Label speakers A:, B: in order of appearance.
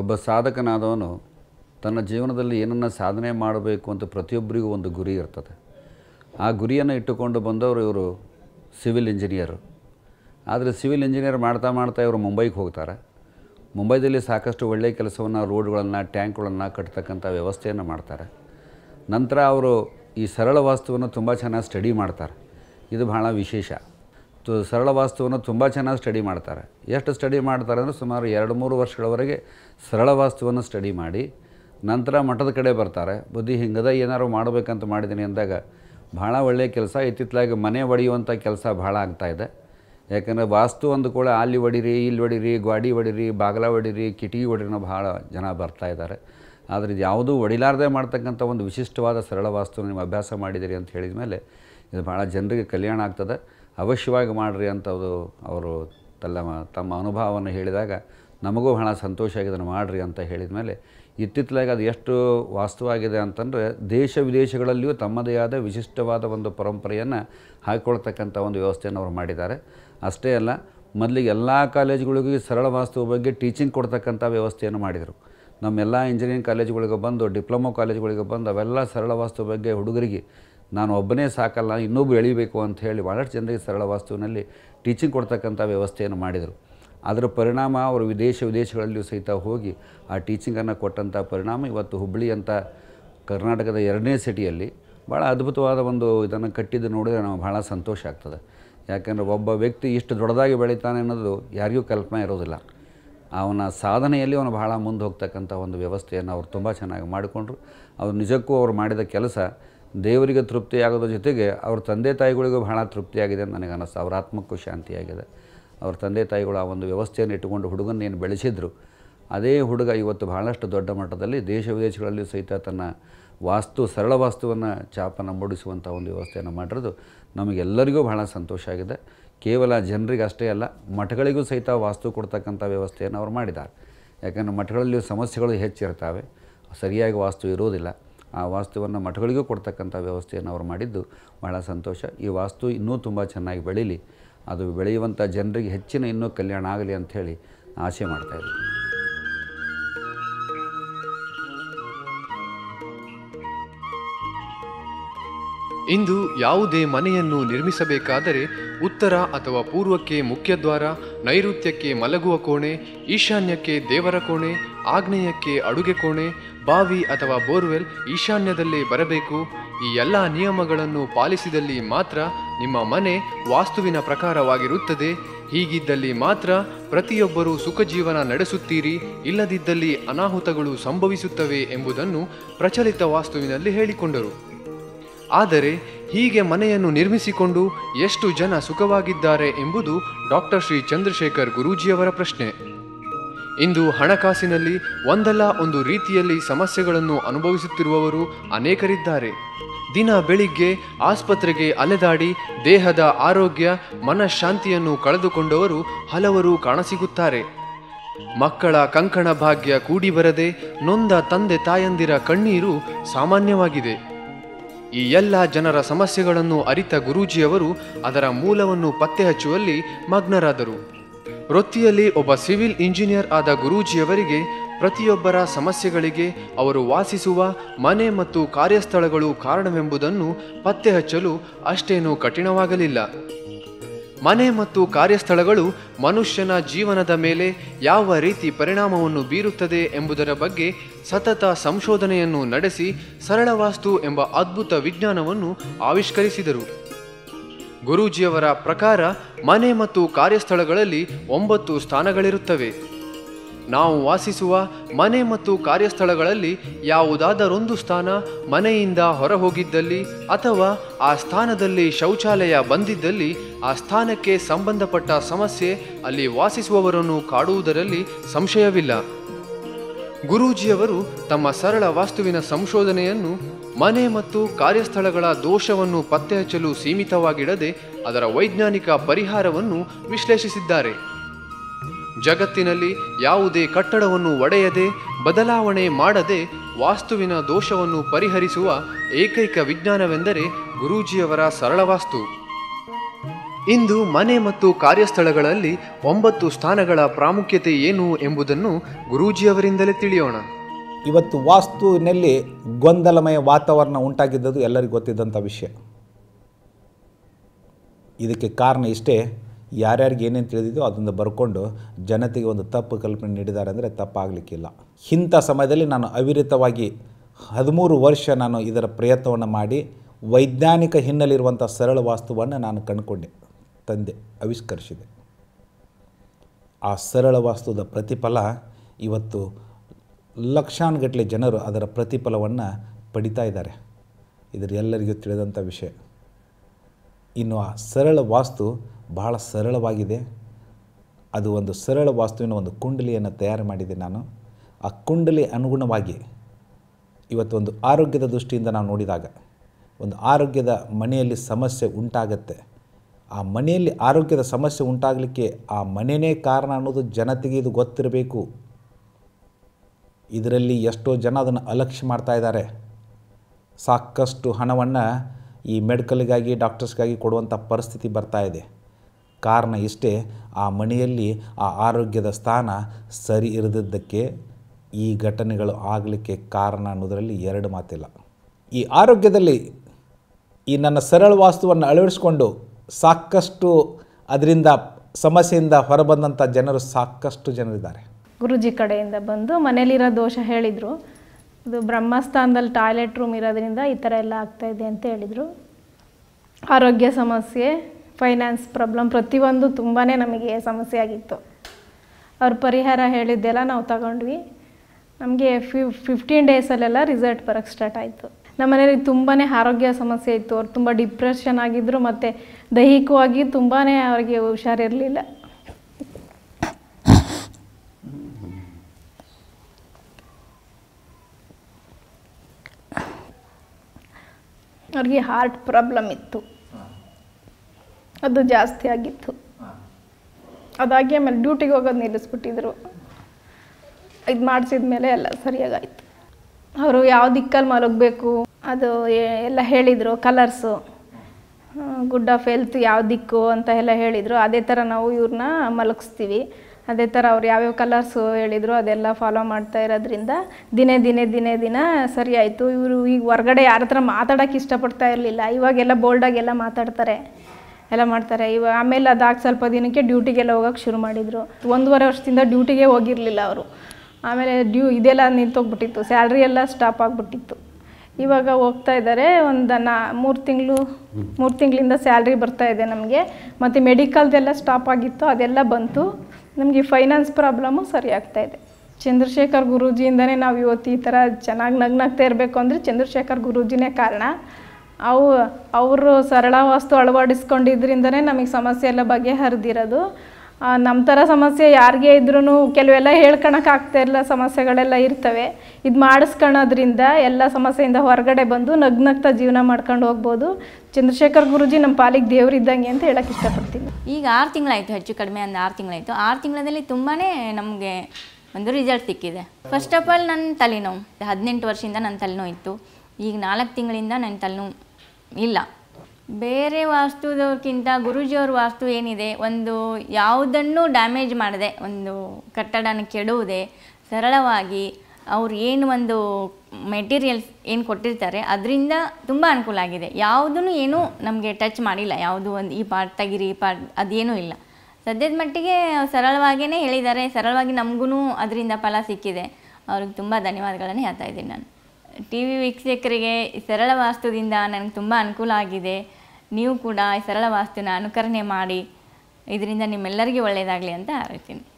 A: ಒಬ್ಬ ಸಾಧಕನಾದವನು ತನ್ನ ಜೀವನದಲ್ಲಿ ಏನನ್ನು ಸಾಧನೆ ಮಾಡಬೇಕು ಅಂತ ಪ್ರತಿಯೊಬ್ಬರಿಗೂ ಒಂದು ಗುರಿ ಇರ್ತದೆ ಆ ಗುರಿಯನ್ನು ಇಟ್ಟುಕೊಂಡು ಬಂದವರು ಇವರು ಸಿವಿಲ್ ಇಂಜಿನಿಯರು ಆದರೆ ಸಿವಿಲ್ ಇಂಜಿನಿಯರ್ ಮಾಡ್ತಾ ಮಾಡ್ತಾ ಇವರು ಮುಂಬೈಗೆ ಹೋಗ್ತಾರೆ ಮುಂಬೈದಲ್ಲಿ ಸಾಕಷ್ಟು ಒಳ್ಳೆಯ ಕೆಲಸವನ್ನು ರೋಡ್ಗಳನ್ನು ಟ್ಯಾಂಕ್ಗಳನ್ನು ಕಟ್ತಕ್ಕಂಥ ವ್ಯವಸ್ಥೆಯನ್ನು ಮಾಡ್ತಾರೆ ನಂತರ ಅವರು ಈ ಸರಳ ವಾಸ್ತುವನ್ನು ತುಂಬ ಚೆನ್ನಾಗಿ ಸ್ಟಡಿ ಮಾಡ್ತಾರೆ ಇದು ಬಹಳ ವಿಶೇಷ ತು ಸರಳ ವಾಸ್ತುವನ್ನು ತುಂಬ ಚೆನ್ನಾಗಿ ಸ್ಟಡಿ ಮಾಡ್ತಾರೆ ಎಷ್ಟು ಸ್ಟಡಿ ಮಾಡ್ತಾರೆ ಅಂದರೆ ಸುಮಾರು ಎರಡು ಮೂರು ವರ್ಷಗಳವರೆಗೆ ಸರಳ ವಾಸ್ತುವನ್ನು ಸ್ಟಡಿ ಮಾಡಿ ನಂತರ ಮಠದ ಕಡೆ ಬರ್ತಾರೆ ಬುದ್ಧಿ ಹಿಂಗದ ಏನಾದ್ರು ಮಾಡಬೇಕಂತ ಮಾಡಿದ್ದೀನಿ ಅಂದಾಗ ಭಾಳ ಒಳ್ಳೆಯ ಕೆಲಸ ಇತ್ತಿತ್ತಲಾಗಿ ಮನೆ ಒಡೆಯುವಂಥ ಕೆಲಸ ಭಾಳ ಆಗ್ತಾಯಿದೆ ಯಾಕಂದರೆ ವಾಸ್ತು ಅಂದ ಕೂಡ ಅಲ್ಲಿ ಹೊಡಿರಿ ಇಲ್ಲಿ ಹೊಡಿರಿ ಗಾಡಿ ಹೊಡಿರಿ ಬಾಗಿಲ ಹೊಡಿರಿ ಕಿಟಕಿ ಹೊಡಿರಿನ ಭಾಳ ಜನ ಬರ್ತಾ ಇದ್ದಾರೆ ಆದರೆ ಇದು ಯಾವುದೂ ಹೊಡಿಲಾರದೆ ಮಾಡ್ತಕ್ಕಂಥ ಒಂದು ವಿಶಿಷ್ಟವಾದ ಸರಳ ವಾಸ್ತು ನೀವು ಅಭ್ಯಾಸ ಮಾಡಿದಿರಿ ಅಂತ ಹೇಳಿದ ಮೇಲೆ ಇದು ಭಾಳ ಜನರಿಗೆ ಕಲ್ಯಾಣ ಆಗ್ತದೆ ಅವಶ್ಯವಾಗಿ ಮಾಡಿರಿ ಅಂತ ಅದು ಅವರು ತಮ್ಮ ತಮ್ಮ ಅನುಭವವನ್ನು ಹೇಳಿದಾಗ ನಮಗೂ ಬಹಳ ಸಂತೋಷ ಆಗಿದೆ ಅದನ್ನು ಮಾಡಿರಿ ಅಂತ ಹೇಳಿದ ಮೇಲೆ ಇತ್ತಿತ್ತಲಾಗಿ ಅದು ಎಷ್ಟು ವಾಸ್ತವಾಗಿದೆ ಅಂತಂದರೆ ದೇಶ ವಿದೇಶಗಳಲ್ಲಿಯೂ ತಮ್ಮದೇ ಆದ ವಿಶಿಷ್ಟವಾದ ಒಂದು ಪರಂಪರೆಯನ್ನು ಹಾಕಿಕೊಳ್ತಕ್ಕಂಥ ಒಂದು ವ್ಯವಸ್ಥೆಯನ್ನು ಅವರು ಮಾಡಿದ್ದಾರೆ ಅಷ್ಟೇ ಅಲ್ಲ ಮೊದಲಿಗೆ ಎಲ್ಲ ಕಾಲೇಜುಗಳಿಗೂ ಈ ಸರಳ ವಾಸ್ತುವ ಬಗ್ಗೆ ಟೀಚಿಂಗ್ ಕೊಡ್ತಕ್ಕಂಥ ವ್ಯವಸ್ಥೆಯನ್ನು ಮಾಡಿದರು ನಮ್ಮೆಲ್ಲ ಇಂಜಿನಿಯರಿಂಗ್ ಕಾಲೇಜುಗಳಿಗೆ ಬಂದು ಡಿಪ್ಲೊಮೊ ಕಾಲೇಜುಗಳಿಗೆ ಬಂದು ಅವೆಲ್ಲ ಸರಳ ವಾಸ್ತು ಬಗ್ಗೆ ಹುಡುಗರಿಗೆ ನಾನು ಒಬ್ಬನೇ ಸಾಕಲ್ಲ ಇನ್ನೊಬ್ಬ ಎಳಿಬೇಕು ಅಂತ ಹೇಳಿ ಭಾಳಷ್ಟು ಜನರಿಗೆ ಸರಳ ವಾಸ್ತುವಿನಲ್ಲಿ ಟೀಚಿಂಗ್ ಕೊಡ್ತಕ್ಕಂಥ ವ್ಯವಸ್ಥೆಯನ್ನು ಮಾಡಿದರು ಅದರ ಪರಿಣಾಮ ಅವರು ವಿದೇಶ ವಿದೇಶಗಳಲ್ಲಿಯೂ ಸಹಿತ ಹೋಗಿ ಆ ಟೀಚಿಂಗನ್ನು ಕೊಟ್ಟಂಥ ಪರಿಣಾಮ ಇವತ್ತು ಹುಬ್ಬಳ್ಳಿ ಅಂತ ಕರ್ನಾಟಕದ ಎರಡನೇ ಸಿಟಿಯಲ್ಲಿ ಭಾಳ ಅದ್ಭುತವಾದ ಒಂದು ಇದನ್ನು ಕಟ್ಟಿದ್ದು ನೋಡಿದರೆ ನಾವು ಭಾಳ ಸಂತೋಷ ಆಗ್ತದೆ ಯಾಕೆಂದರೆ ಒಬ್ಬ ವ್ಯಕ್ತಿ ಇಷ್ಟು ದೊಡ್ಡದಾಗಿ ಬೆಳೀತಾನೆ ಅನ್ನೋದು ಯಾರಿಗೂ ಕಲ್ಪನೆ ಇರೋದಿಲ್ಲ ಅವನ ಸಾಧನೆಯಲ್ಲಿ ಅವನು ಬಹಳ ಮುಂದೆ ಹೋಗ್ತಕ್ಕಂಥ ಒಂದು ವ್ಯವಸ್ಥೆಯನ್ನು ಅವರು ತುಂಬ ಚೆನ್ನಾಗಿ ಮಾಡಿಕೊಂಡ್ರು ಅವ್ರು ನಿಜಕ್ಕೂ ಅವ್ರು ಮಾಡಿದ ಕೆಲಸ ದೇವರಿಗೆ ತೃಪ್ತಿಯಾಗೋದ್ರ ಜೊತೆಗೆ ಅವ್ರ ತಂದೆ ತಾಯಿಗಳಿಗೂ ಬಹಳ ತೃಪ್ತಿಯಾಗಿದೆ ಅಂತ ನನಗೆ ಅನ್ನಿಸ್ತು ಅವ್ರ ಆತ್ಮಕ್ಕೂ ಶಾಂತಿಯಾಗಿದೆ ಅವ್ರ ತಂದೆ ತಾಯಿಗಳು ಆ ಒಂದು ವ್ಯವಸ್ಥೆಯನ್ನು ಇಟ್ಟುಕೊಂಡು ಹುಡುಗನ ಏನು ಬೆಳೆಸಿದ್ರು ಅದೇ ಹುಡುಗ ಇವತ್ತು ಬಹಳಷ್ಟು ದೊಡ್ಡ ಮಟ್ಟದಲ್ಲಿ ದೇಶ ವಿದೇಶಗಳಲ್ಲಿ ಸಹಿತ ತನ್ನ ವಾಸ್ತು ಸರಳ ವಾಸ್ತುವನ್ನು ಚಾಪನ್ನು ಮೂಡಿಸುವಂಥ ಒಂದು ವ್ಯವಸ್ಥೆಯನ್ನು ಮಾಡಿರೋದು ನಮಗೆಲ್ಲರಿಗೂ ಬಹಳ ಸಂತೋಷ ಆಗಿದೆ ಕೇವಲ ಜನರಿಗೆ ಅಷ್ಟೇ ಅಲ್ಲ ಮಠಗಳಿಗೂ ಸಹಿತ ವಾಸ್ತು ಕೊಡ್ತಕ್ಕಂಥ ವ್ಯವಸ್ಥೆಯನ್ನು ಅವರು ಮಾಡಿದ್ದಾರೆ ಯಾಕಂದರೆ ಮಠಗಳಲ್ಲಿ ಸಮಸ್ಯೆಗಳು ಹೆಚ್ಚಿರ್ತವೆ ಸರಿಯಾಗಿ ವಾಸ್ತು ಇರೋದಿಲ್ಲ ಆ ವಾಸ್ತುವನ್ನು ಮಠಗಳಿಗೂ ಕೊಡ್ತಕ್ಕಂಥ ವ್ಯವಸ್ಥೆಯನ್ನು ಅವರು ಮಾಡಿದ್ದು ಬಹಳ ಸಂತೋಷ ಈ ವಾಸ್ತು ಇನ್ನೂ ತುಂಬ ಚೆನ್ನಾಗಿ ಬೆಳೀಲಿ ಅದು ಬೆಳೆಯುವಂಥ ಜನರಿಗೆ ಹೆಚ್ಚಿನ ಇನ್ನೂ ಕಲ್ಯಾಣ ಆಗಲಿ ಅಂಥೇಳಿ ಆಸೆ ಮಾಡ್ತಾಯಿದ್ದೆ
B: ಇಂದು ಯಾವುದೇ ಮನೆಯನ್ನು ನಿರ್ಮಿಸಬೇಕಾದರೆ ಉತ್ತರ ಅಥವಾ ಪೂರ್ವಕ್ಕೆ ಮುಖ್ಯದ್ವಾರ ನೈಋತ್ಯಕ್ಕೆ ಮಲಗುವ ಕೋಣೆ ಈಶಾನ್ಯಕ್ಕೆ ದೇವರ ಕೋಣೆ ಆಗ್ನೇಯಕ್ಕೆ ಅಡುಗೆ ಕೋಣೆ ಬಾವಿ ಅಥವಾ ಬೋರ್ವೆಲ್ ಈಶಾನ್ಯದಲ್ಲೇ ಬರಬೇಕು ಈ ಎಲ್ಲ ನಿಯಮಗಳನ್ನು ಪಾಲಿಸಿದಲ್ಲಿ ಮಾತ್ರ ನಿಮ್ಮ ಮನೆ ವಾಸ್ತುವಿನ ಪ್ರಕಾರವಾಗಿರುತ್ತದೆ ಹೀಗಿದ್ದಲ್ಲಿ ಮಾತ್ರ ಪ್ರತಿಯೊಬ್ಬರೂ ಸುಖ ಜೀವನ ನಡೆಸುತ್ತೀರಿ ಇಲ್ಲದಿದ್ದಲ್ಲಿ ಅನಾಹುತಗಳು ಸಂಭವಿಸುತ್ತವೆ ಎಂಬುದನ್ನು ಪ್ರಚಲಿತ ವಾಸ್ತುವಿನಲ್ಲಿ ಹೇಳಿಕೊಂಡರು ಆದರೆ ಹೀಗೆ ಮನೆಯನ್ನು ನಿರ್ಮಿಸಿಕೊಂಡು ಎಷ್ಟು ಜನ ಸುಖವಾಗಿದ್ದಾರೆ ಎಂಬುದು ಡಾಕ್ಟರ್ ಶ್ರೀ ಚಂದ್ರಶೇಖರ್ ಗುರೂಜಿಯವರ ಪ್ರಶ್ನೆ ಇಂದು ಹಣಕಾಸಿನಲ್ಲಿ ಒಂದಲ್ಲ ಒಂದು ರೀತಿಯಲ್ಲಿ ಸಮಸ್ಯೆಗಳನ್ನು ಅನುಭವಿಸುತ್ತಿರುವವರು ಅನೇಕರಿದ್ದಾರೆ ದಿನ ಬೆಳಿಗ್ಗೆ ಆಸ್ಪತ್ರೆಗೆ ಅಲೆದಾಡಿ ದೇಹದ ಆರೋಗ್ಯ ಮನಃಶಾಂತಿಯನ್ನು ಕಳೆದುಕೊಂಡವರು ಹಲವರು ಕಾಣಸಿಗುತ್ತಾರೆ ಮಕ್ಕಳ ಕಂಕಣ ಭಾಗ್ಯ ಕೂಡಿ ಬರದೆ ನೊಂದ ತಂದೆ ತಾಯಂದಿರ ಕಣ್ಣೀರು ಸಾಮಾನ್ಯವಾಗಿದೆ ಈ ಎಲ್ಲ ಜನರ ಸಮಸ್ಯೆಗಳನ್ನು ಅರಿತ ಗುರೂಜಿಯವರು ಅದರ ಮೂಲವನ್ನು ಪತ್ತೆ ಹಚ್ಚುವಲ್ಲಿ ಮಗ್ನರಾದರು ವೃತ್ತಿಯಲ್ಲಿ ಒಬ್ಬ ಸಿವಿಲ್ ಇಂಜಿನಿಯರ್ ಆದ ಗುರೂಜಿಯವರಿಗೆ ಪ್ರತಿಯೊಬ್ಬರ ಸಮಸ್ಯೆಗಳಿಗೆ ಅವರು ವಾಸಿಸುವ ಮನೆ ಮತ್ತು ಕಾರ್ಯಸ್ಥಳಗಳು ಕಾರಣವೆಂಬುದನ್ನು ಪತ್ತೆ ಹಚ್ಚಲು ಅಷ್ಟೇನೂ ಕಠಿಣವಾಗಲಿಲ್ಲ ಮನೆ ಮತ್ತು ಕಾರ್ಯಸ್ಥಳಗಳು ಮನುಷ್ಯನ ಜೀವನದ ಮೇಲೆ ಯಾವ ರೀತಿ ಪರಿಣಾಮವನ್ನು ಬೀರುತ್ತದೆ ಎಂಬುದರ ಬಗ್ಗೆ ಸತತ ಸಂಶೋಧನೆಯನ್ನು ನಡೆಸಿ ಸರಳವಾಸ್ತು ಎಂಬ ಅದ್ಭುತ ವಿಜ್ಞಾನವನ್ನು ಆವಿಷ್ಕರಿಸಿದರು ಗುರೂಜಿಯವರ ಪ್ರಕಾರ ಮನೆ ಮತ್ತು ಕಾರ್ಯಸ್ಥಳಗಳಲ್ಲಿ ಒಂಬತ್ತು ಸ್ಥಾನಗಳಿರುತ್ತವೆ ನಾವು ವಾಸಿಸುವ ಮನೆ ಮತ್ತು ಕಾರ್ಯಸ್ಥಳಗಳಲ್ಲಿ ಯಾವುದಾದರೊಂದು ಸ್ಥಾನ ಮನೆಯಿಂದ ಹೊರಹೋಗಿದ್ದಲ್ಲಿ ಅಥವಾ ಆ ಸ್ಥಾನದಲ್ಲಿ ಶೌಚಾಲಯ ಬಂದಿದ್ದಲ್ಲಿ ಆ ಸ್ಥಾನಕ್ಕೆ ಸಂಬಂಧಪಟ್ಟ ಸಮಸ್ಯೆ ಅಲ್ಲಿ ವಾಸಿಸುವವರನ್ನು ಕಾಡುವುದರಲ್ಲಿ ಸಂಶಯವಿಲ್ಲ ಗುರೂಜಿಯವರು ತಮ್ಮ ಸರಳ ವಾಸ್ತುವಿನ ಸಂಶೋಧನೆಯನ್ನು ಮನೆ ಮತ್ತು ಕಾರ್ಯಸ್ಥಳಗಳ ದೋಷವನ್ನು ಪತ್ತೆ ಹಚ್ಚಲು ಸೀಮಿತವಾಗಿಡದೆ ಅದರ ವೈಜ್ಞಾನಿಕ ಪರಿಹಾರವನ್ನು ವಿಶ್ಲೇಷಿಸಿದ್ದಾರೆ ಜಗತ್ತಿನಲ್ಲಿ ಯಾವುದೇ ಕಟ್ಟಡವನ್ನು ಒಡೆಯದೆ ಬದಲಾವಣೆ ಮಾಡದೆ ವಾಸ್ತುವಿನ ದೋಷವನ್ನು ಪರಿಹರಿಸುವ ಏಕೈಕ ವಿಜ್ಞಾನವೆಂದರೆ ಗುರೂಜಿಯವರ ಸರಳ ವಾಸ್ತು ಇಂದು ಮನೆ ಮತ್ತು ಕಾರ್ಯಸ್ಥಳಗಳಲ್ಲಿ ಒಂಬತ್ತು ಸ್ಥಾನಗಳ ಪ್ರಾಮುಖ್ಯತೆ ಏನು ಎಂಬುದನ್ನು ಗುರೂಜಿಯವರಿಂದಲೇ ತಿಳಿಯೋಣ
C: ಇವತ್ತು ವಾಸ್ತುವಿನಲ್ಲಿ ಗೊಂದಲಮಯ ವಾತಾವರಣ ಉಂಟಾಗಿದ್ದದು ಎಲ್ಲರಿಗೂ ಗೊತ್ತಿದ್ದಂಥ ವಿಷಯ ಇದಕ್ಕೆ ಕಾರಣ ಇಷ್ಟೇ ಯಾರ್ಯಾರಿಗೆ ಏನೇನು ತಿಳಿದಿದೋ ಅದನ್ನು ಬರ್ಕೊಂಡು ಜನತೆಗೆ ಒಂದು ತಪ್ಪು ಕಲ್ಪನೆ ನೀಡಿದ್ದಾರೆ ಅಂದರೆ ತಪ್ಪಾಗಲಿಕ್ಕಿಲ್ಲ ಇಂಥ ಸಮಯದಲ್ಲಿ ನಾನು ಅವಿರತವಾಗಿ ಹದಿಮೂರು ವರ್ಷ ನಾನು ಇದರ ಪ್ರಯತ್ನವನ್ನು ಮಾಡಿ ವೈಜ್ಞಾನಿಕ ಹಿನ್ನೆಲೆ ಇರುವಂಥ ಸರಳ ವಾಸ್ತುವನ್ನು ನಾನು ಕಂಡುಕೊಂಡೆ ತಂದೆ ಆವಿಷ್ಕರಿಸಿದೆ ಆ ಸರಳ ವಾಸ್ತುದ ಪ್ರತಿಫಲ ಇವತ್ತು ಲಕ್ಷಾನುಗಟ್ಟಲೆ ಜನರು ಅದರ ಪ್ರತಿಫಲವನ್ನು ಪಡಿತಾ ಇದ್ದಾರೆ ಇದರ ಎಲ್ಲರಿಗೂ ತಿಳಿದಂಥ ವಿಷಯ ಇನ್ನು ಆ ಸರಳ ವಾಸ್ತು ಬಹಳ ಸರಳವಾಗಿದೆ ಅದು ಒಂದು ಸರಳ ವಾಸ್ತುವಿನ ಒಂದು ಕುಂಡಲಿಯನ್ನು ತಯಾರು ಮಾಡಿದೆ ನಾನು ಆ ಕುಂಡಲಿ ಅನುಗುಣವಾಗಿ ಇವತ್ತು ಒಂದು ಆರೋಗ್ಯದ ದೃಷ್ಟಿಯಿಂದ ನಾವು ನೋಡಿದಾಗ ಒಂದು ಆರೋಗ್ಯದ ಮನೆಯಲ್ಲಿ ಸಮಸ್ಯೆ ಉಂಟಾಗತ್ತೆ ಆ ಮನೆಯಲ್ಲಿ ಆರೋಗ್ಯದ ಸಮಸ್ಯೆ ಉಂಟಾಗಲಿಕ್ಕೆ ಆ ಮನೆಯೇ ಕಾರಣ ಅನ್ನೋದು ಜನತೆಗೆ ಇದು ಗೊತ್ತಿರಬೇಕು ಇದರಲ್ಲಿ ಎಷ್ಟೋ ಜನ ಅದನ್ನು ಅಲಕ್ಷ್ಯ ಮಾಡ್ತಾ ಇದ್ದಾರೆ ಸಾಕಷ್ಟು ಹಣವನ್ನು ಈ ಮೆಡಿಕಲ್ಗಾಗಿ ಡಾಕ್ಟರ್ಸ್ಗಾಗಿ ಕೊಡುವಂಥ ಪರಿಸ್ಥಿತಿ ಬರ್ತಾ ಇದೆ ಕಾರಣ ಇಷ್ಟೇ ಆ ಮನೆಯಲ್ಲಿ ಆ ಆರೋಗ್ಯದ ಸ್ಥಾನ ಸರಿ ಇರದಿದ್ದಕ್ಕೆ ಈ ಘಟನೆಗಳು ಆಗಲಿಕ್ಕೆ ಕಾರಣ ಅನ್ನೋದರಲ್ಲಿ ಎರಡು ಮಾತಿಲ್ಲ ಈ ಆರೋಗ್ಯದಲ್ಲಿ ಈ ನನ್ನ ಸರಳ ವಾಸ್ತುವನ್ನು ಅಳವಡಿಸ್ಕೊಂಡು ಸಾಕಷ್ಟು ಅದರಿಂದ ಸಮಸ್ಯೆಯಿಂದ ಹೊರಬಂದಂಥ ಜನರು ಸಾಕಷ್ಟು ಜನರಿದ್ದಾರೆ
D: ಗುರುಜಿ ಕಡೆಯಿಂದ ಬಂದು ಮನೇಲಿರೋ ದೋಷ ಹೇಳಿದರು ಇದು ಬ್ರಹ್ಮಸ್ಥಾನದಲ್ಲಿ ಟಾಯ್ಲೆಟ್ ರೂಮ್ ಇರೋದ್ರಿಂದ ಈ ಥರ ಎಲ್ಲ ಆಗ್ತಾಯಿದೆ ಅಂತ ಹೇಳಿದರು ಆರೋಗ್ಯ ಸಮಸ್ಯೆ ಫೈನಾನ್ಸ್ ಪ್ರಾಬ್ಲಮ್ ಪ್ರತಿಯೊಂದು ತುಂಬಾ ನಮಗೆ ಸಮಸ್ಯೆ ಆಗಿತ್ತು ಅವ್ರ ಪರಿಹಾರ ಹೇಳಿದ್ದೆಲ್ಲ ನಾವು ತಗೊಂಡ್ವಿ ನಮಗೆ ಫಿ ಫಿಫ್ಟೀನ್ ಡೇಸಲ್ಲೆಲ್ಲ ರಿಸಲ್ಟ್ ಬರೋಕ್ಕೆ ಸ್ಟಾರ್ಟ್ ಆಯಿತು ನಮ್ಮ ಮನೇಲಿ ತುಂಬಾ ಆರೋಗ್ಯ ಸಮಸ್ಯೆ ಇತ್ತು ಅವ್ರು ತುಂಬ ಡಿಪ್ರೆಷನ್ ಆಗಿದ್ದರು ಮತ್ತು ದೈಹಿಕವಾಗಿ ತುಂಬಾ ಅವ್ರಿಗೆ ಹುಷಾರಿರಲಿಲ್ಲ ಅವ್ರಿಗೆ ಹಾರ್ಟ್ ಪ್ರಾಬ್ಲಮ್ ಇತ್ತು ಅದು ಜಾಸ್ತಿ ಆಗಿತ್ತು ಅದಾಗಿ ಆಮೇಲೆ ಡ್ಯೂಟಿಗೆ ಹೋಗೋದು ನಿಲ್ಲಿಸ್ಬಿಟ್ಟಿದ್ರು ಇದು ಮಾಡಿಸಿದ ಮೇಲೆ ಎಲ್ಲ ಸರಿಯಾಗಾಯಿತು ಅವರು ಯಾವ ದಿಕ್ಕಲ್ಲಿ ಮಲಗಬೇಕು ಅದು ಎ- ಎಲ್ಲ ಹೇಳಿದರು ಕಲರ್ಸು ಗುಡ್ ಆಫ್ ಹೆಲ್ತ್ ಯಾವ ದಿಕ್ಕು ಅಂತ ಎಲ್ಲ ಹೇಳಿದರು ಅದೇ ಥರ ನಾವು ಇವ್ರನ್ನ ಮಲಗಿಸ್ತೀವಿ ಅದೇ ಥರ ಅವ್ರು ಯಾವ್ಯಾವ ಕಲರ್ಸು ಹೇಳಿದರು ಅದೆಲ್ಲ ಫಾಲೋ ಮಾಡ್ತಾ ಇರೋದ್ರಿಂದ ದಿನೇ ದಿನೇ ದಿನೇ ದಿನ ಸರಿ ಆಯಿತು ಇವರು ಈಗ ಹೊರ್ಗಡೆ ಯಾರ ಹತ್ರ ಮಾತಾಡೋಕ್ಕೆ ಇಷ್ಟಪಡ್ತಾ ಇರಲಿಲ್ಲ ಇವಾಗೆಲ್ಲ ಬೋಲ್ಡಾಗೆಲ್ಲ ಮಾತಾಡ್ತಾರೆ ಎಲ್ಲ ಮಾಡ್ತಾರೆ ಇವಾಗ ಆಮೇಲೆ ಅದಾಗಿ ಸ್ವಲ್ಪ ದಿನಕ್ಕೆ ಡ್ಯೂಟಿಗೆಲ್ಲ ಹೋಗೋಕೆ ಶುರು ಮಾಡಿದರು ಒಂದೂವರೆ ವರ್ಷದಿಂದ ಡ್ಯೂಟಿಗೆ ಹೋಗಿರಲಿಲ್ಲ ಅವರು ಆಮೇಲೆ ಡ್ಯೂ ಇದೆಲ್ಲ ನಿಂತೋಗ್ಬಿಟ್ಟಿತ್ತು ಸ್ಯಾಲ್ರಿ ಎಲ್ಲ ಸ್ಟಾಪ್ ಆಗಿಬಿಟ್ಟಿತ್ತು ಇವಾಗ ಹೋಗ್ತಾ ಇದ್ದಾರೆ ಒಂದು ನಾ ಮೂರು ತಿಂಗಳು ಮೂರು ತಿಂಗಳಿಂದ ಸ್ಯಾಲ್ರಿ ಬರ್ತಾ ಇದೆ ನಮಗೆ ಮತ್ತು ಮೆಡಿಕಲ್ದೆಲ್ಲ ಸ್ಟಾಪ್ ಆಗಿತ್ತು ಅದೆಲ್ಲ ಬಂತು ನಮಗೆ ಫೈನಾನ್ಸ್ ಪ್ರಾಬ್ಲಮ್ಮು ಸರಿ ಆಗ್ತಾ ಇದೆ ಚಂದ್ರಶೇಖರ್ ಗುರೂಜಿಯಿಂದನೇ ನಾವು ಇವತ್ತು ಈ ಥರ ಚೆನ್ನಾಗಿ ನಗ್ನಾಗ್ತಾ ಇರಬೇಕು ಅಂದರೆ ಚಂದ್ರಶೇಖರ್ ಗುರೂಜಿನೇ ಕಾರಣ ಅವು ಅವರು ಸರಳ ವಸ್ತು ಅಳವಡಿಸ್ಕೊಂಡಿದ್ರಿಂದನೇ ನಮಗೆ ಸಮಸ್ಯೆ ಎಲ್ಲ ಬಗೆಹರಿದಿರೋದು ನಮ್ಮ ಥರ ಸಮಸ್ಯೆ ಯಾರಿಗೇ ಇದ್ರೂ ಕೆಲವೆಲ್ಲ ಹೇಳ್ಕೊಳಕ್ಕೆ ಆಗ್ತಾ ಇಲ್ಲ ಸಮಸ್ಯೆಗಳೆಲ್ಲ ಇರ್ತವೆ ಇದು ಮಾಡಿಸ್ಕೊಳೋದ್ರಿಂದ ಎಲ್ಲ ಸಮಸ್ಯೆಯಿಂದ ಹೊರಗಡೆ ಬಂದು ನಗ್ನಗ್ತಾ ಜೀವನ ಮಾಡ್ಕೊಂಡು ಹೋಗ್ಬೋದು ಚಂದ್ರಶೇಖರ್ ಗುರೂಜಿ ನಮ್ಮ ಪಾಲಿಗೆ ದೇವರಿದ್ದಂಗೆ ಅಂತ ಹೇಳಕ್ಕೆ ಇಷ್ಟಪಡ್ತೀನಿ
E: ಈಗ ಆರು ತಿಂಗಳಾಯಿತು ಹೆಚ್ಚು ಕಡಿಮೆ ಒಂದು ಆರು ತಿಂಗಳಾಯಿತು ಆರು ತಿಂಗಳಲ್ಲಿ ತುಂಬಾ ನಮಗೆ ಒಂದು ರಿಸಲ್ಟ್ ಸಿಕ್ಕಿದೆ ಫಸ್ಟ್ ಆಫ್ ಆಲ್ ನನ್ನ ತಲೆನೋವು ಹದಿನೆಂಟು ವರ್ಷದಿಂದ ನನ್ನ ತಲೆನೋವು ಇತ್ತು ಈಗ ನಾಲ್ಕು ತಿಂಗಳಿಂದ ನನ್ನ ತಲೆನೋವು ಇಲ್ಲ ಬೇರೆ ವಾಸ್ತುದವ್ರಿಗಿಂತ ಗುರೂಜಿಯವ್ರ ವಾಸ್ತು ಏನಿದೆ ಒಂದು ಯಾವುದನ್ನು ಡ್ಯಾಮೇಜ್ ಮಾಡದೆ ಒಂದು ಕಟ್ಟಡನ ಕೆಡುವುದೇ ಸರಳವಾಗಿ ಅವ್ರು ಏನು ಒಂದು ಮೆಟೀರಿಯಲ್ಸ್ ಏನು ಕೊಟ್ಟಿರ್ತಾರೆ ಅದರಿಂದ ತುಂಬ ಅನುಕೂಲ ಆಗಿದೆ ಯಾವುದೂ ಏನೂ ನಮಗೆ ಟಚ್ ಮಾಡಿಲ್ಲ ಯಾವುದು ಒಂದು ಈ ಪಾರ್ಟ್ ತೆಗಿರಿ ಈ ಪಾರ್ಟ್ ಅದೇನೂ ಇಲ್ಲ ಸದ್ಯದ ಮಟ್ಟಿಗೆ ಸರಳವಾಗಿಯೇ ಹೇಳಿದ್ದಾರೆ ಸರಳವಾಗಿ ನಮಗೂ ಅದರಿಂದ ಫಲ ಸಿಕ್ಕಿದೆ ಅವ್ರಿಗೆ ತುಂಬ ಧನ್ಯವಾದಗಳನ್ನು ಹೇಳ್ತಾ ಇದ್ದೀನಿ ನಾನು ಟಿ ವಿ ವೀಕ್ಷಕರಿಗೆ ಈ ಸರಳ ವಾಸ್ತುದಿಂದ ನನಗೆ ತುಂಬ ಅನುಕೂಲ ಆಗಿದೆ ನೀವು ಕೂಡ ಈ ಸರಳ ವಾಸ್ತುನ ಅನುಕರಣೆ ಮಾಡಿ ಇದರಿಂದ ನಿಮ್ಮೆಲ್ಲರಿಗೂ ಒಳ್ಳೆಯದಾಗಲಿ ಅಂತ ಹಾರೈತೀನಿ